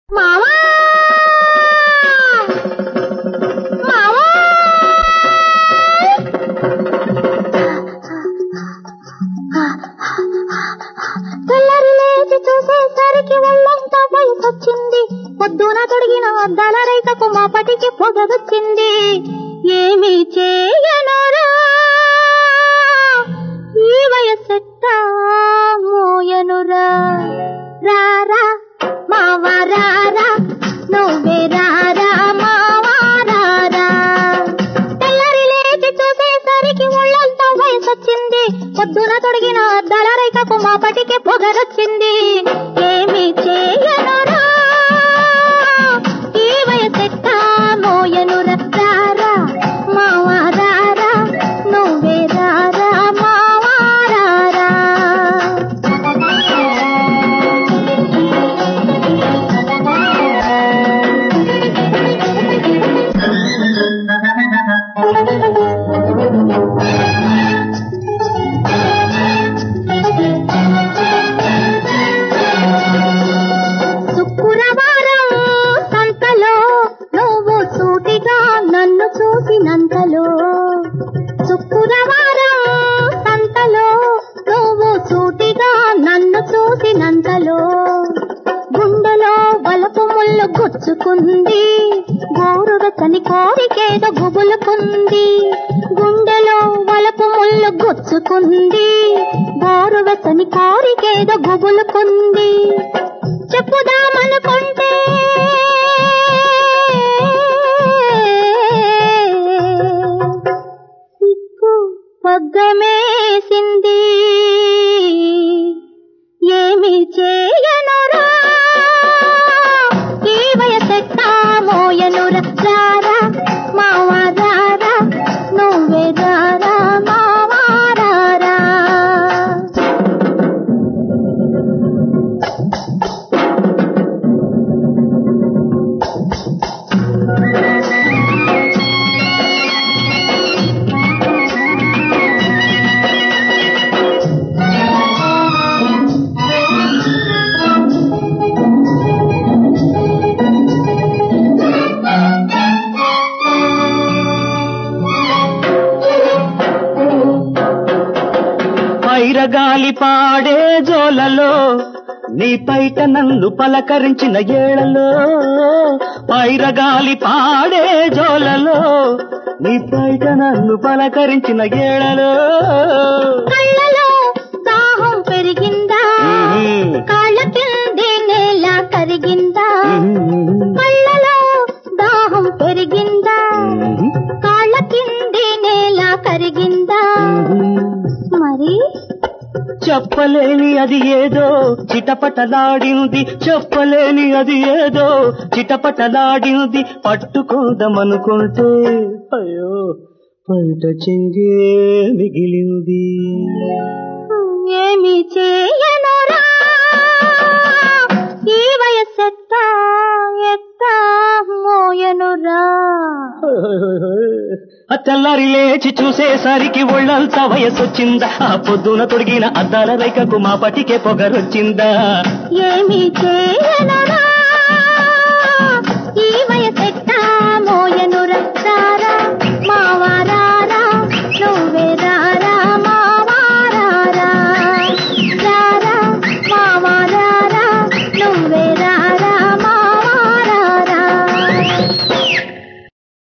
మావా మావా తెల్లరి లేచి చూసేసరికి ఒళ్ళంతా వయసొచ్చింది పొద్దున తొడిగిన అద్దాల రేఖకు మాపటికి పొగదొచ్చింది ఏమి చేయనరా ఈ వయసెట్టా మోయనురా రారా మావా రారా నువ్వే రారా మావా రారా తెల్లరి లేచి చూసేసరికి ఒళ్ళంతా వయసొచ్చింది పొద్దున తొడిగిన అద్దాల రేఖకు మాపటికి పొగరొచ్చింది ఏమి చేయనురా ఈ వయసెట్టా మోయనురా రారా మావా రారా నువ్వే రారా మావా రారా శుక్రవారం సంతలో నువ్వు సూటిగా నన్ను చూసినంతలో శుక్రవారం సంతలో నువ్వు సూటిగా నన్ను చూసినంతలో గుండెలో వలపు ముళ్ళు గుచ్చుకుంది గోరువెచ్చని కోరికేదో గుబులుకుంది గుండెలో వలపు ముళ్ళు గుచ్చుకుంది గోరువెచ్చని కోరికేదో గుబులుకుంది చెప్పుదామనుకుంటే సిక్కు పగ్గమేసింది ఏమి చేయనురా ఈ వయసెట్టా మోయనురా రారా మావా రారా నువ్వే రారా మావా రారా పైరగాలి పాడే జోలలో నీ పైట నన్ను పలకరించిన ఏళలో పైరగాలి పాడే జోలలో నీ పైట నన్ను పలకరించిన ఏళలో కళ్ళలో దాహం పెరిగిందా మ్మ్. కాళ్ళ కింది నేల కరిగిందా కళ్ళలో దాహం పెరిగిందా కాళ్ళ కింది నేల కరిగిందా మరి చెప్పలేని అది ఏదో చిటపటలాడింది చెప్పలేని అది ఏదో చిటపటలాడింది పట్టుకుందామనుకుంటే అయ్యో బయట చెంగే మిగిలింది ఏమి చేయనురా ఈ వయసెట్టా ఎట్టా మోయనురా ఆ తెల్లారి లేచి చూసేసరికి ఒళ్ళంతా వయసొచ్చిందా ఆ పొద్దున తొడిగిన అద్దాల రైకకు మా పటికే పొగరొచ్చిందా ఏమి చే